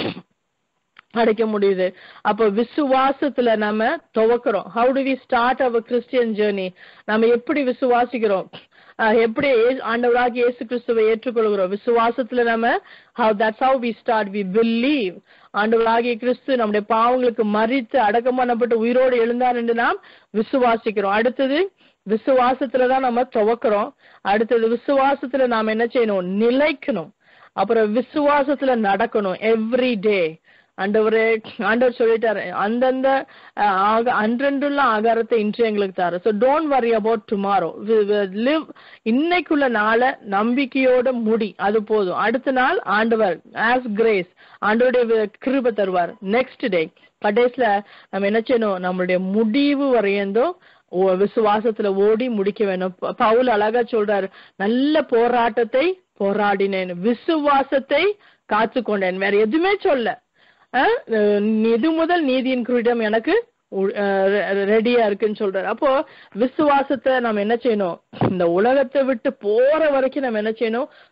அடைக்க முடியுது அப்ப விசுவாசத்துல நம்ம துவக்கிறோம் how to we start our Christian journey நம்ம எப்படி விசுவாசிக்கிறோம் எப்படி ஆண்டவராக இயேசு கிறிஸ்துவை ஏற்றுக்கொள்கிறோம் விசுவாசத்துல நம்ம how that's how we start we believe ஆண்டவராகிய கிறிஸ்து நம்முடைய பாவங்களுக்கு மறித்து அடக்கம் பண்ணப்பட்டு உயிரோடு எழுந்தார் என்று நாம் விசுவாசிக்கிறோம் அடுத்தது விசுவாசத்துலதான் நம்ம துவக்கிறோம் அடுத்தது விசுவாசத்துல நாம என்ன செய்யணும் நிலைக்கணும் அப்புறம் விசுவாசத்துல நடக்கணும் எவ்ரி டே ஆண்டவரே ஆண்டவர் சொல்லிட்டாரு அந்தந்த அன்றன்றுள்ள ஆகாரத்தை இன்று எங்களுக்கு தாரு so don't worry about tomorrow live இன்னைக்குள்ள நாளை நம்பிக்கையோட முடி அது போதும் அடுத்த நாள் ஆண்டவர் ஆஸ் கிரேஸ் ஆண்டவருடைய கிருப தருவார் நெக்ஸ்ட் டே கடைசியில நம்ம என்ன செய்யணும் நம்மளுடைய முடிவு வரையந்தோ விசுவாசத்துல ஓடி முடிக்க வேணும் பவுல் அழகா சொல்றாரு நல்ல போராட்டத்தை போராடினேன் விசுவாசத்தை காத்து கொண்டேன் வேற எதுவுமே சொல்ல இது முதல் நீதியின் கிரீடம் எனக்கு ரெடியா இருக்குன்னு சொல்றாரு அப்போ விசுவாசத்தை நம்ம என்ன செய்யணும் இந்த உலகத்தை விட்டு போற வரைக்கும் நம்ம என்ன செய்யணும்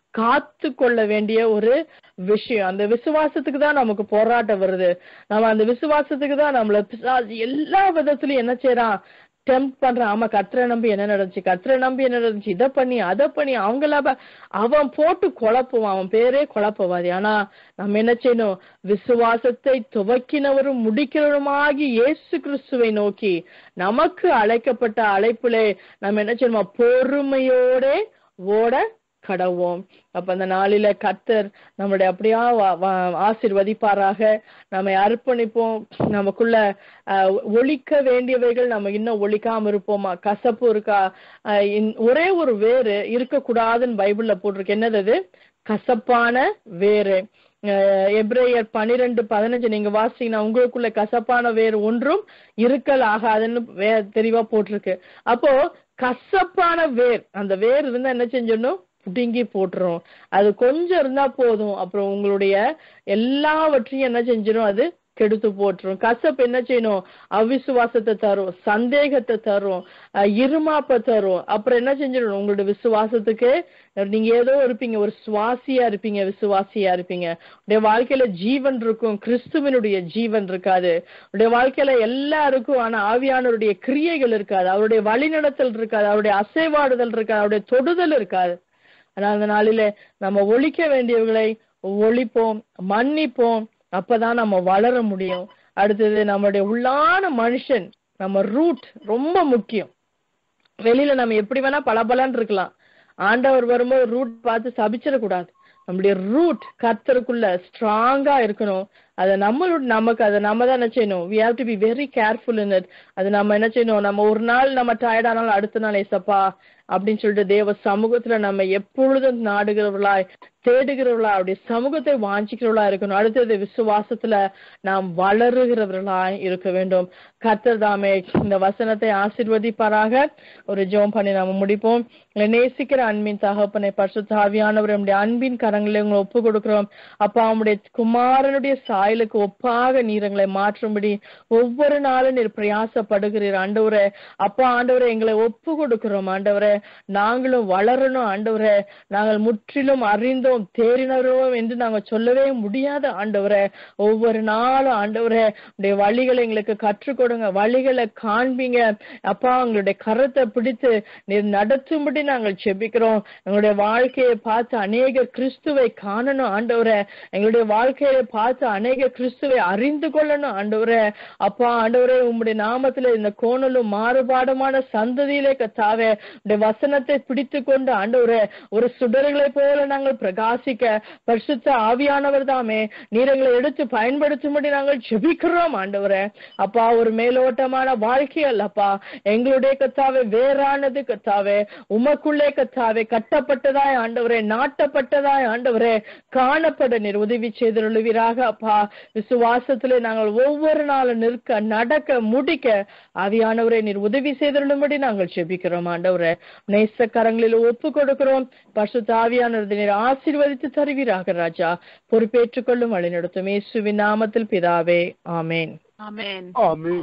காத்து கொள்ள வேண்டிய ஒரு விஷயம் அந்த விசுவாசத்துக்கு தான் நமக்கு போராட்டம் வருது நம்ம அந்த விசுவாசத்துக்கு தான் நம்மள பிசாசு எல்லா விதத்திலயும் என்ன செய்யறான் டெம்ப் பண்றான் ஆமா கத்திர நம்பி என்ன நடந்துச்சு கத்திர நம்பி என்ன நடந்துச்சு இதை பண்ணி அதை பண்ணி அவங்கள ப- அவன் போட்டு குழப்புவான் அவன் பேரே குழப்பவாதி ஆனா நம்ம என்ன செய்யணும் விசுவாசத்தை துவக்கினவரும் முடிக்கிறவருமாகி இயேசு கிறிஸ்துவை நோக்கி நமக்கு அழைக்கப்பட்ட அழைப்பிலே நம்ம என்ன செய்யணுமா பொறுமையோட ஓட கடவோம் அப்ப அந்த நாளில கத்தர் நம்முடைய அப்படியா வா- வா- ஆசீர்வதிப்பாராக நம்மை அர்ப்பணிப்போம் நமக்குள்ள அஹ், ஒழிக்க வேண்டியவைகள் நம்ம இன்னும் ஒழிக்காம இருப்போமா கசப்பு இருக்கா அஹ், இன்- ஒரே ஒரு வேறு இருக்கக்கூடாதுன்னு பைபிள்ல போட்டிருக்கு என்னது அது கசப்பான வேறு அஹ், எபிரேயர் பனிரெண்டு பதினஞ்சு நீங்க வாசிங்கன்னா உங்களுக்குள்ள கசப்பான வேறு ஒன்றும் இருக்கல் ஆகாதுன்னு வே தெளிவா போட்டிருக்கு அப்போ கசப்பான வேர் அந்த வேர் இருந்தா என்ன செஞ்சிடணும் புடுங்கி போட்டுரும் அது கொஞ்சம் இருந்தா போதும் அப்புறம் உங்களுடைய எல்லாவற்றையும் என்ன செஞ்சிடும் அது கெடுத்து போட்டுரும் கசப்பு என்ன செய்யணும் அவிசுவாசத்தை தரும் சந்தேகத்தை தரும் அஹ் இருமாப்பை தரும் அப்புறம் என்ன செஞ்சிடணும் உங்களுடைய விசுவாசத்துக்கு நீங்க ஏதோ இருப்பீங்க ஒரு சுவாசியா இருப்பீங்க விசுவாசியா இருப்பீங்க உடைய வாழ்க்கையில ஜீவன் இருக்கும் கிறிஸ்துவனுடைய ஜீவன் இருக்காது உடைய வாழ்க்கையில எல்லாருக்கும் ஆனா ஆவியானவருடைய கிரியைகள் இருக்காது அவருடைய வழிநடத்தல் இருக்காது அவருடைய அசைவாடுதல் இருக்காது அவருடைய தொடுதல் இருக்காது ஆனா அந்த நாளில நம்ம ஒழிக்க வேண்டியவர்களை ஒழிப்போம் மன்னிப்போம் அப்பதான் நம்ம வளர முடியும் அடுத்தது நம்மளுடைய உள்ளான மனுஷன் நம்ம ரூட் ரொம்ப முக்கியம் வெளியில நம்ம எப்படி வேணா பளபளன்னு இருக்கலாம் ஆண்டவர் வரும்போது ரூட் பார்த்து சபிச்சிடக்கூடாது நம்முடைய ரூட் கர்த்தருக்குள்ள ஸ்ட்ராங்கா இருக்கணும் அதை நம்மளோட நமக்கு அதை நம்ம தான் என்ன செய்யணும் we have to be very careful in it அது நம்ம என்ன செய்யணும் நம்ம ஒரு நாள் நம்ம டயர்ட் ஆனாலும் அடுத்த நாள் ஏசப்பா அப்படின்னு சொல்லிட்டு தேவ சமூகத்துல நம்ம எப்பொழுதும் நாடுகிறவர்களாய் தேடுகிறவர்களா அவருடைய சமூகத்தை வாஞ்சிக்கிறவர்களா இருக்கணும் அடுத்தது விசுவாசத்துல நாம் வளருகிறவர்களாய் இருக்க வேண்டும் கர்த்தர் தாமே இந்த வசனத்தை ஆசீர்வதிப்பாராக ஒரு ஜெபம் பண்ணி நாம முடிப்போம் எங்களை நேசிக்கிற அன்பின் தகப்பனை பரிசுத்த ஆவியானவர் நம்முடைய அன்பின் கரங்களை உங்களை ஒப்பு கொடுக்கிறோம் அப்பா அவனுடைய குமாரனுடைய சாயலுக்கு ஒப்பாக நீர் எங்களை மாற்றும்படி ஒவ்வொரு நாளும் நீர் பிரயாசப்படுகிறீர் ஆண்டவரே அப்பா ஆண்டவரே எங்களை ஒப்பு கொடுக்கிறோம் ஆண்டவரே நாங்களும் வளரணும் ஆண்டவரே நாங்கள் முற்றிலும் அறிந்தோம் தேறினரோம் என்று நாங்கள் சொல்லவே முடியாத ஆண்டவரே ஒவ்வொரு நாளும் ஆண்டவரே உடைய வழிகளை எங்களுக்கு கற்றுக் கொடுங்க வழிகளை காண்பீங்க அப்பா உங்களுடைய கரத்தை பிடித்து நீர் நடத்தும்படி நாங்கள் செபிக்கிறோம் எங்களுடைய வாழ்க்கையை பார்த்து அநேக கிறிஸ்துவை காணணும் ஆண்டவரே எங்களுடைய வாழ்க்கையை பார்த்து அநேக கிறிஸ்துவை அறிந்து கொள்ளணும் ஆண்டவரே அப்பா ஆண்டவரே உம்முடைய நாமத்துல இந்த கோணலும் மாறுபாடுமான சந்ததியிலே கத்தாவே உடைய வசனத்தை பிடித்து கொண்டு ஆண்டவரே ஒரு சுடர்களை போல நாங்கள் பிரகாசிக்க பரிசுத்த ஆவியானவர் தாமே நீர் எங்களை எடுத்து பயன்படுத்தும்படி நாங்கள் ஜெபிக்கிறோம் ஆண்டவரே அப்பா ஒரு மேலோட்டமான வாழ்க்கை அல்லப்பா எங்களுடைய கத்தாவே வேறானது கத்தாவே உமக்குள்ளே கத்தாவே கட்டப்பட்டதாய் ஆண்டவரே நாட்டப்பட்டதாய் ஆண்டவரே காணப்பட நீர் உதவி செய்தருளுவீராக அப்பா விசுவாசத்திலே நாங்கள் ஒவ்வொரு நாளும் நிற்க நடக்க முடிக்க ஆவியானவரை நீர் உதவி செய்தருளும்படி நாங்கள் ஜெபிக்கிறோம் ஆண்டவரே நேச கரங்களில் ஒப்பு கொடுக்கிறோம் பரிசுத்த ஆவியானவரை நீர் ஆசீர்வதித்து தருவீராக ராஜா பொறுப்பேற்றுக் கொள்ளும் வழிநடத்தும் இயேசுவின் நாமத்தில் பிதாவே ஆமேன் ஆமென் ஆமென்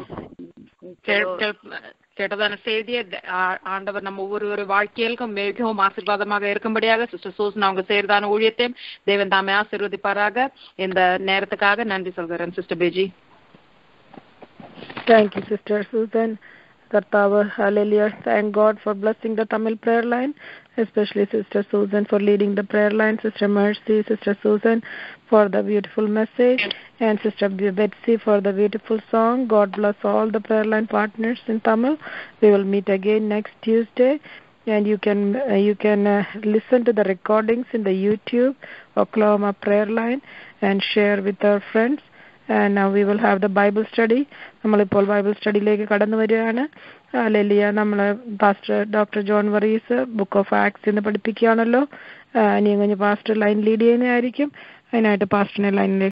கே- கே- கேட்டதான செய்தியை த- ஆ- ஆண்டவர் நம்ம ஒவ்வொரு வாழ்க்கையிலும் மிகவும் ஆசீர்வாதமாக இருக்கும்படியாக சிஸ்டர் சூசன் அவங்க செய்யறதான ஊழியத்தையும் தேவன் தாமே ஆசீர்வதிப்பாராக இந்த நேரத்துக்காக நன்றி சொல்கிறேன் sister Paige Thank you, Sister Susan. Kartava, hallelujah. Thank God for blessing the Tamil prayer line, especially Sister Susan for leading the prayer line, Sister Mercy, Sister Susan for the beautiful message, and Sister Betsy for the beautiful song. God bless all the prayer line partners in Tamil. We will meet again next Tuesday. And you can uh, you can uh, listen to the recordings in the YouTube Oklahoma prayer line and share with our friends. and now we will have the Bible study. നമ്മളിപ്പോൾ ബൈബിൾ സ്റ്റഡിയിലേക്ക് കടന്നു വരികയാണ് ലെലിയ നമ്മൾ pastor doctor John Varees book of Acts എന്ന് പഠിപ്പിക്കുകയാണല്ലോ ഇനി കഴിഞ്ഞ് പാസ്റ്റർ ലൈൻ ലീഡ് ചെയ്യുന്നതായിരിക്കും അതിനായിട്ട് പാസ്റ്ററിനെ ലൈനിലേക്ക്